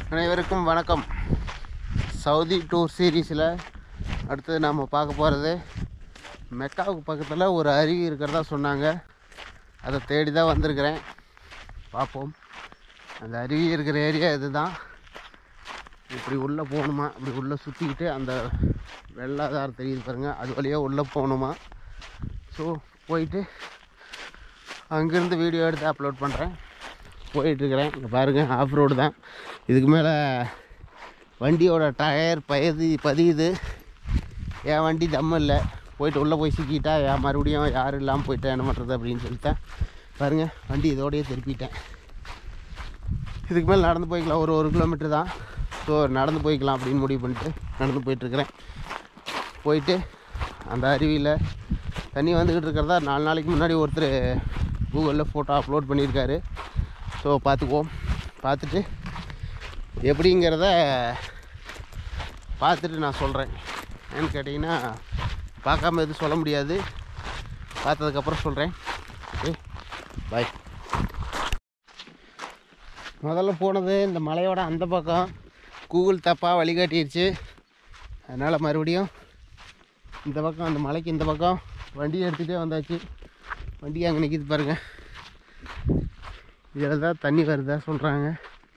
அனைவருக்கும் வணக்கம் Saudi tour சீரீஸில் அடுத்தது நாம் பார்க்க போகிறது மெக்காவுக்கு பக்கத்தில் ஒரு அருவி இருக்கிறதா சொன்னாங்க அதை தேடி தான் வந்திருக்கிறேன் பார்ப்போம் அந்த அருவி இருக்கிற ஏரியா இதுதான் இப்படி உள்ளே போகணுமா இப்படி உள்ளே சுற்றிக்கிட்டு அந்த வெள்ளாதாரம் தெரியுது பாருங்கள் அது வழியாக உள்ளே போகணுமா ஸோ போயிட்டு அங்கேருந்து வீடியோ எடுத்து அப்லோட் பண்ணுறேன் போயிட்டுருக்கிறேன் இங்கே பாருங்கள் ஆஃப் ரோடு தான் இதுக்கு மேலே வண்டியோட டயர் பயது பதியுது என் வண்டி தம் இல்லை போயிட்டு உள்ளே போய் சிக்கிட்டா ஏன் மறுபடியும் யாரும் இல்லாமல் போயிட்டேன் என்ன பண்ணுறது அப்படின்னு சொல்லிட்டேன் பாருங்கள் வண்டி இதோடயே திருப்பிட்டேன் இதுக்கு மேலே நடந்து போய்க்கலாம் ஒரு ஒரு கிலோமீட்டர் தான் ஸோ நடந்து போய்க்கலாம் அப்படின்னு முடிவு பண்ணிட்டு நடந்து போயிட்டுருக்கிறேன் போயிட்டு அந்த அருவியில் தண்ணி வந்துக்கிட்டு இருக்கிறதா நாலு நாளைக்கு முன்னாடி ஒருத்தர் கூகுளில் ஃபோட்டோ அப்லோட் பண்ணியிருக்காரு ஸோ பார்த்துக்குவோம் பார்த்துட்டு எப்படிங்கிறத பார்த்துட்டு நான் சொல்கிறேன் ஏன்னு கேட்டிங்கன்னா பார்க்காம எதுவும் சொல்ல முடியாது பார்த்ததுக்கப்புறம் சொல்கிறேன் ஓகே பாய் முதல்ல போனது இந்த மலையோட அந்த பக்கம் கூகுள் தப்பாக வழிகாட்டிடுச்சு அதனால் மறுபடியும் இந்த பக்கம் அந்த மலைக்கு இந்த பக்கம் வண்டி எடுத்துகிட்டே வந்தாச்சு வண்டி அங்கே நிற்கிது பாருங்கள் இதில் தான் தண்ணி வருதா சொல்கிறாங்க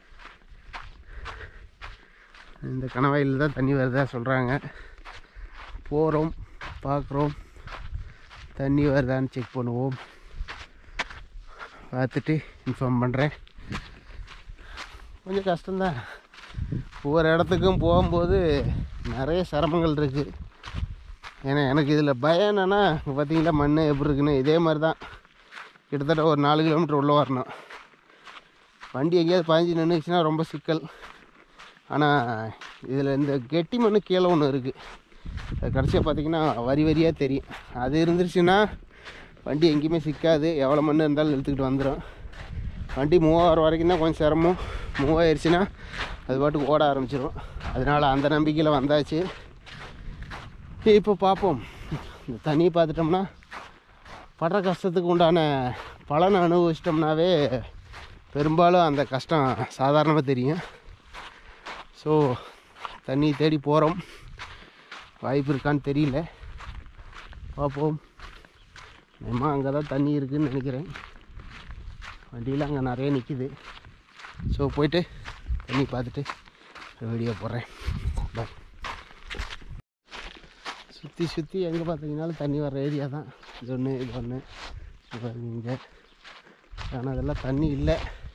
இந்த கணவாயில் தான் தண்ணி வருதா சொல்கிறாங்க போகிறோம் பார்க்குறோம் தண்ணி வருதான்னு செக் பண்ணுவோம் பார்த்துட்டு இன்ஃபார்ம் பண்ணுறேன் கொஞ்சம் கஷ்டம்தான் ஒவ்வொரு இடத்துக்கும் போகும்போது நிறைய சிரமங்கள் இருக்குது ஏன்னா எனக்கு இதில் பயம் என்னென்னா இப்போ பார்த்தீங்களா மண் எப்படி இருக்குன்னு இதே மாதிரி தான் கிட்டத்தட்ட ஒரு நாலு கிலோமீட்டர் உள்ளே வரணும் வண்டி எங்கேயாவது பாஞ்சு நின்றுச்சுன்னா ரொம்ப சிக்கல் ஆனால் இதில் இந்த கெட்டி மண் கீழே ஒன்று இருக்குது அது கடைசியாக பார்த்தீங்கன்னா வரி வரியாக தெரியும் அது இருந்துருச்சுன்னா வண்டி எங்கேயுமே சிக்காது எவ்வளோ மண் இருந்தாலும் இழுத்துக்கிட்டு வந்துடும் வண்டி மூவ் ஆகிற வரைக்கும் தான் கொஞ்சம் சிரமம் மூவ் ஆயிடுச்சுன்னா அது பாட்டுக்கு ஓட ஆரம்பிச்சிடும் அதனால் அந்த நம்பிக்கையில் வந்தாச்சு இப்போ பார்ப்போம் இந்த தண்ணியை பார்த்துட்டோம்னா படுற கஷ்டத்துக்கு உண்டான பலனை அனுபவிச்சிட்டோம்னாவே பெரும்பாலும் அந்த கஷ்டம் சாதாரணமாக தெரியும் ஸோ தண்ணி தேடி போகிறோம் வாய்ப்பு இருக்கான்னு தெரியல பார்ப்போம் நம்ம அங்கே தான் தண்ணி இருக்குதுன்னு நினைக்கிறேன் வண்டியில் அங்கே நிறைய நிற்கிது ஸோ போயிட்டு தண்ணி பார்த்துட்டு வீடியோ போடுறேன் பாய் சுற்றி சுற்றி எங்கே பார்த்தீங்கன்னாலும் தண்ணி வர்ற ஏரியா தான் இது ஒன்று இது ஒன்று இங்கே ஆனால் அதெல்லாம் தண்ணி இல்லை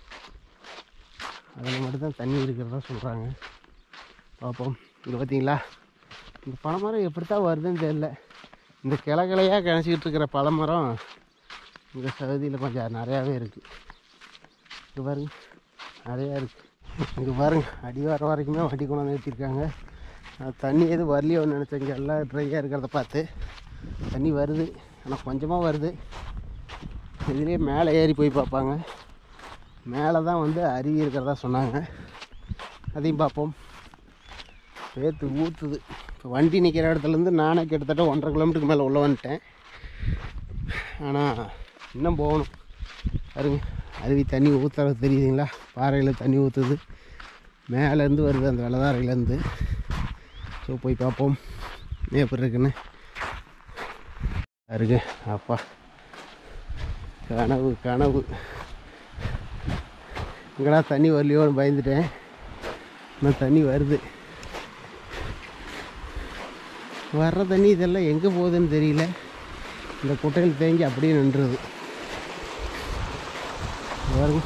அதில் மட்டும்தான் தண்ணி இருக்கிறதா சொல்கிறாங்க பார்ப்போம் இங்கே பார்த்தீங்களா இந்த பனைமரம் எப்படி தான் வருதுன்னு தெரியல இந்த கிளை கிளையாக கிணச்சிக்கிட்டு இருக்கிற பனைமரம் இங்கே சவுதியில் கொஞ்சம் நிறையாவே இருக்குது இங்கே பாருங்க நிறையா இருக்குது இங்கே பாருங்க அடி வர வரைக்குமே வண்டி கொண்டு வந்து நிறுத்திருக்காங்க நான் தண்ணி எதுவும் வரலையோன்னு நினச்சேன் இங்கே எல்லாம் ட்ரையாக இருக்கிறத பார்த்து தண்ணி வருது ஆனால் கொஞ்சமாக வருது இதுலேயே மேலே ஏறி போய் பார்ப்பாங்க மேலே தான் வந்து அருவி இருக்கிறதா சொன்னாங்க அதையும் பார்ப்போம் வேர்த்து ஊற்றுது இப்போ வண்டி நிற்கிற இடத்துலேருந்து நானே கிட்டத்தட்ட ஒன்றரை கிலோமீட்டருக்கு மேலே உள்ள வந்துட்டேன் ஆனால் இன்னும் போகணும் பாருங்க அருவி தண்ணி ஊற்றுறது தெரியுதுங்களா பாறையில் தண்ணி ஊற்றுது மேலேருந்து வருது அந்த வெள்ளதாரையிலேருந்து ஸோ போய் பார்ப்போம் எப்படி இருக்குன்னு அருகு அப்பா கனவு கனவு இங்கடா தண்ணி வரலையோன்னு பயந்துட்டேன் ஆனால் தண்ணி வருது வர்ற தண்ணி இதெல்லாம் எங்கே போகுதுன்னு தெரியல இந்த குட்டையில் தேங்கி அப்படியே நின்றுது பாருங்க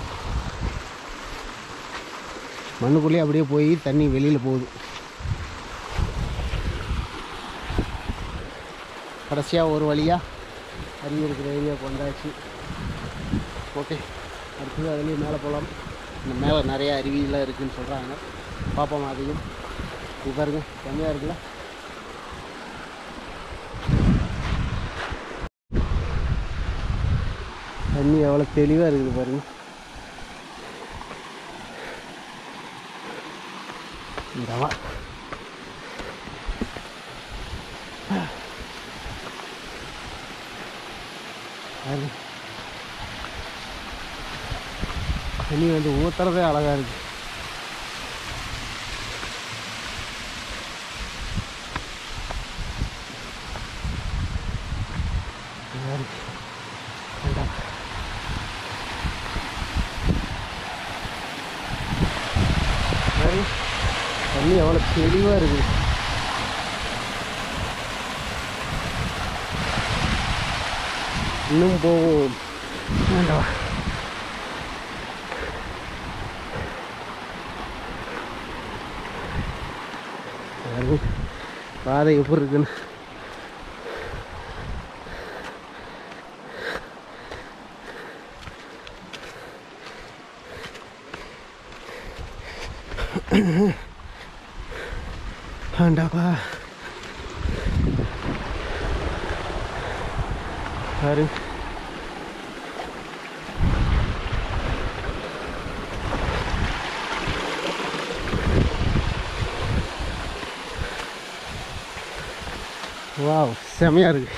மண்ணுக்குள்ளேயே அப்படியே போய் தண்ணி வெளியில் போகுது கடைசியாக ஒரு வழியாக அருவி இருக்கிற ஏரியாவுக்கு வந்தாச்சு ஓகே அடுத்தது அதுலேயும் மேலே போகலாம் இந்த மேலே நிறைய அருவியெல்லாம் இருக்குதுன்னு சொல்கிறாங்க பார்ப்போம் அதையும் இது பாருங்க கம்மியாக இருக்குல்ல தண்ணி எவ்வளோ தெளிவாக இருக்குது பாருங்க இந்தவா பாருங்க தண்ணி வந்து ஊற்றுறதே அழகாக இருக்குது பாரு, தண்ணி எவ்வளோ தெளிவாக இருக்குது இன்னும் போகும் வேண்டாம் பாருங்க, பாதை எப்படி இருக்குன்னு ஆண்டாப்பா பாரு வாவ் செமையாக இருக்கு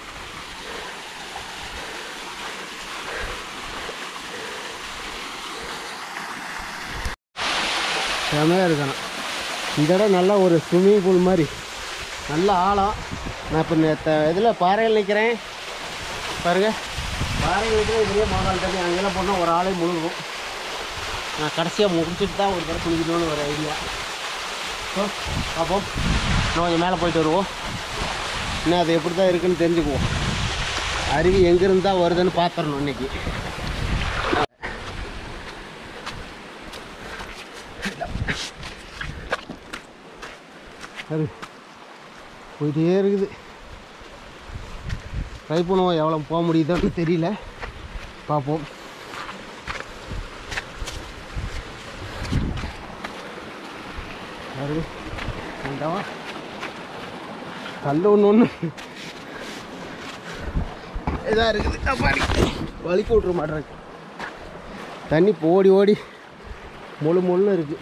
செமையாக இருக்கணும் இந்த இடம் நல்லா ஒரு ஸ்விம்மிங் பூல் மாதிரி நல்ல ஆழம் நான் இப்போ நேற்று இதில் பாறையில் நிற்கிறேன் பாருங்க பாறையில் நிற்கிற இதுலேயே மோகால் தண்ணி அங்கெல்லாம் போனால் ஒரு ஆளே முழுகும் நான் கடைசியாக முடிச்சுட்டு தான் ஒரு தடவை குளிக்கணும்னு ஒரு ஐடியா ஸோ பார்ப்போம் இன்னும் கொஞ்சம் மேலே போயிட்டு வருவோம் இன்னும் அது எப்படி தான் இருக்குன்னு தெரிஞ்சுக்குவோம் அருவி எங்கேருந்து தான் வருதுன்னு பார்த்துடணும் இன்னைக்கு அரு போயிட்டே இருக்குது ட்ரை பண்ணுவோம் எவ்வளோ போக முடியுதோன்னு தெரியல பார்ப்போம் அரு வேண்டாமா கல் ஒன்று ஒன்று இதாக இருக்குது அப்பாடி வலிக்கு விட்ற மாட்டேருக்கு தண்ணி இப்போ ஓடி ஓடி முழு முள்ளுன்னு இருக்குது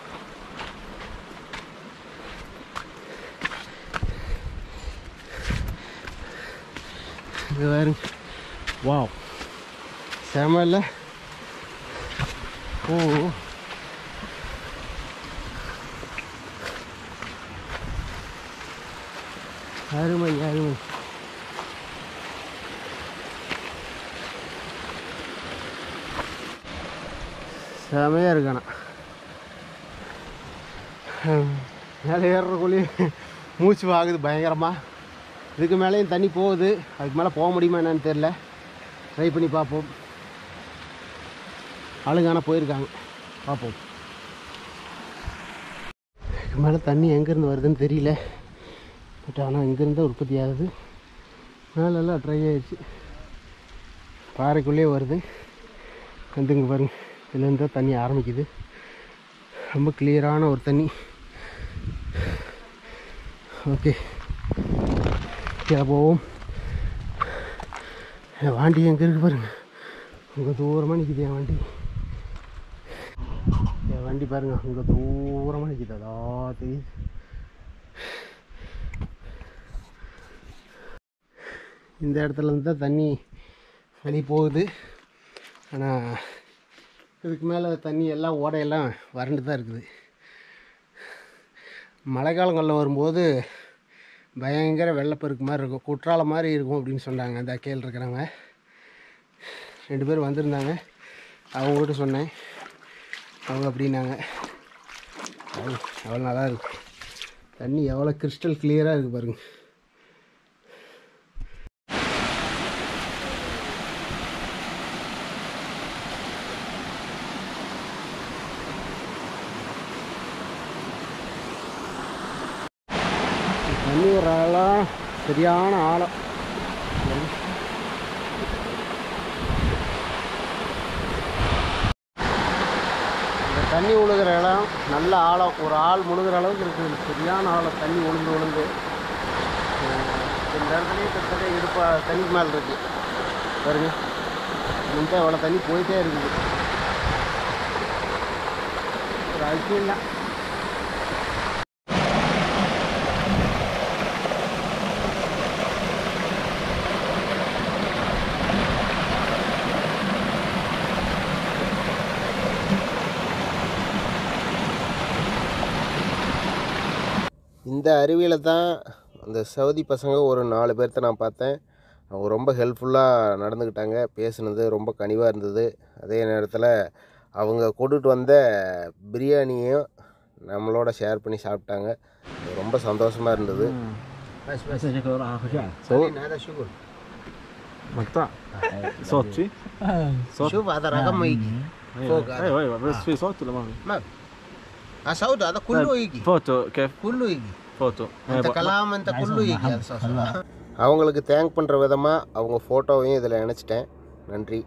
இது பாருங்க வாவ் செம இல்லை ஓ அருமை அருமை செமையாக இருக்கணும் மேலே ஏறுறக்குள்ளேயே மூச்சு வாங்குது பயங்கரமாக இதுக்கு மேலேயும் தண்ணி போகுது அதுக்கு மேலே போக முடியுமா என்னன்னு தெரில ட்ரை பண்ணி பார்ப்போம் ஆளுங்க ஆனால் போயிருக்காங்க பார்ப்போம் இதுக்கு மேலே தண்ணி எங்கேருந்து வருதுன்னு தெரியல பட் ஆனால் இங்கேருந்து உற்பத்தி ஆகுது மேலெல்லாம் ட்ரை ஆயிடுச்சு பாறைக்குள்ளேயே வருது வந்து இங்கே பாருங்க இதுலேருந்து தான் தண்ணி ஆரம்பிக்குது ரொம்ப கிளியரான ஒரு தண்ணி ஓகே கீழே போவோம் என் வண்டி எங்கே இருக்கு பாருங்க உங்கள் தூரமாக நிற்கிது என் வண்டி என் வண்டி பாருங்க உங்கள் தூரமாக நிற்கிது அதா தெரியுது இந்த இடத்துல இருந்து தான் தண்ணி வெளியே போகுது ஆனால் இதுக்கு மேலே தண்ணி எல்லாம் ஓடையெல்லாம் வறண்டு தான் இருக்குது மழை காலங்களில் வரும்போது பயங்கர வெள்ளப்பெருக்கு மாதிரி இருக்கும் குற்றாலம் மாதிரி இருக்கும் அப்படின்னு சொன்னாங்க அந்த அக்கையில் இருக்கிறவங்க ரெண்டு பேர் வந்திருந்தாங்க அவங்ககிட்ட சொன்னேன் அவங்க அப்படின்னாங்க அது அவ்வளோ நல்லா இருக்கு தண்ணி எவ்வளோ கிறிஸ்டல் கிளியராக இருக்குது பாருங்க தண்ணி ஒரு ஆழம் சரியான ஆழம் இந்த தண்ணி விழுகிற இடம் நல்ல ஆழம் ஒரு ஆள் முழுகிற அளவுக்கு இருக்குது சரியான ஆழம் தண்ணி விழுந்து விழுந்து அஹ் இந்த இடத்துலயே கிட்டத்தட்ட இடுப்பா தண்ணி மேலே இருக்கு பாருங்க முன்ன அவ்வளோ தண்ணி போயிட்டே இருக்குது ஒரு அழுத்தம் இல்லை இந்த அருவியில் தான் அந்த சவுதி பசங்க ஒரு நாலு பேர்த்த நான் பார்த்தேன் அவங்க ரொம்ப ஹெல்ப்ஃபுல்லாக நடந்துக்கிட்டாங்க பேசுனது ரொம்ப கனிவாக இருந்தது அதே நேரத்தில் அவங்க கொண்டுட்டு வந்த பிரியாணியும் நம்மளோட ஷேர் பண்ணி சாப்பிட்டாங்க அது ரொம்ப சந்தோஷமாக இருந்தது بس بس شكله راح خشاع صور هذا شغل مقطع صوت في؟ صوت شوف هذا رقم ما يجي فوق هذا. ايوه ايوه بس في صوت ولا ما في؟ ما في اسود هذا كله يجي فوتو كيف؟ كله يجي فوتو انت كلام انت كله يجي هذا صوت. அவங்களுக்கு தேங்க் பண்ணுற விதமாக அவங்க ஃபோட்டோவையும் இதில் இணைச்சிட்டேன் நன்றி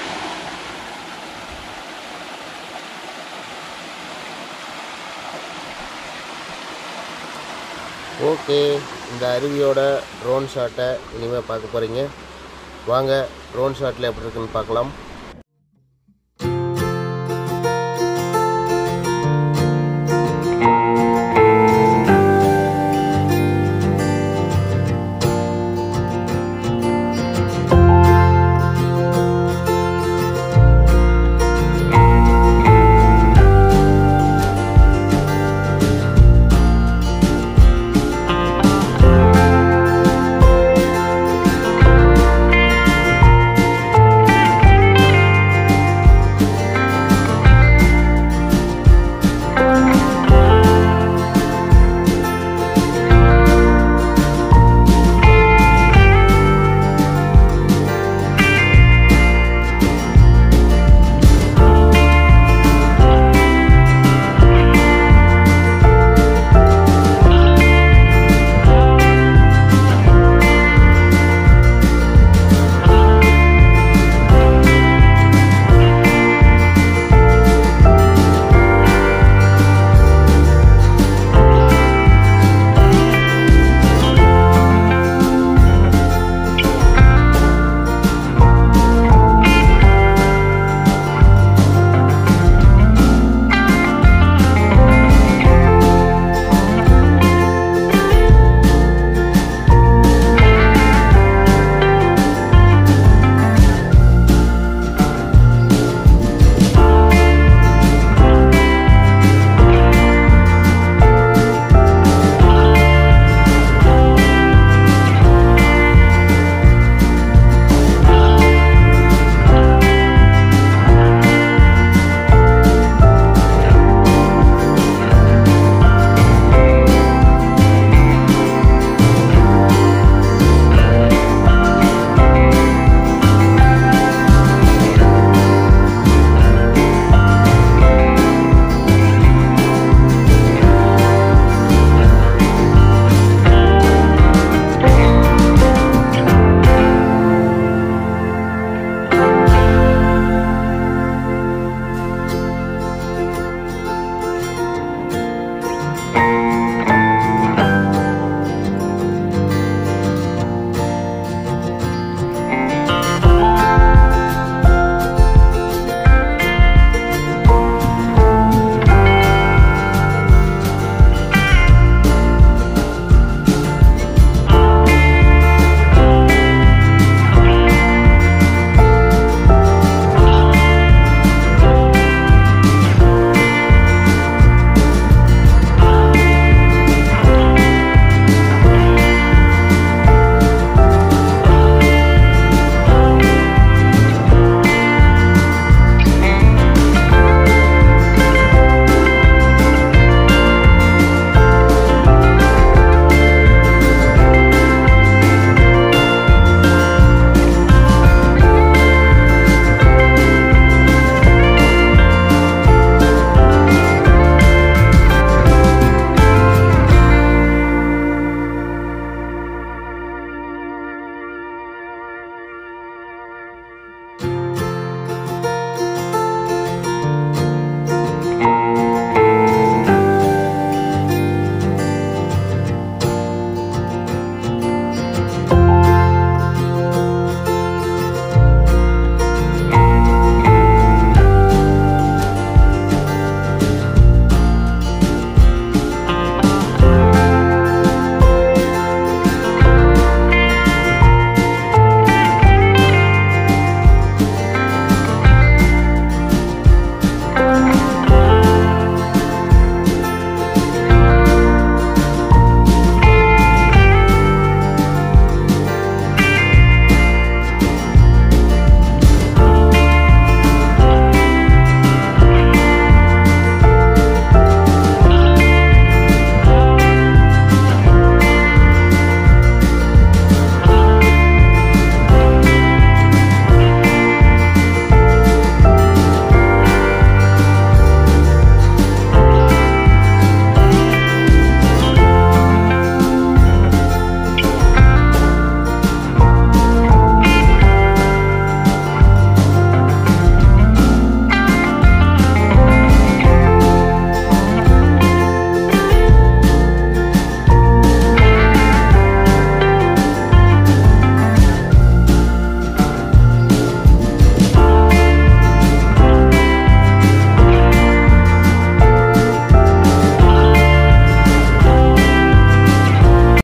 ஓகே இந்த அருவியோட ட்ரோன் ஷாட்டை இனிமேல் பார்க்க போகிறீங்க வாங்க ட்ரோன் ஷாட்டில் எப்படி இருக்குன்னு பார்க்கலாம்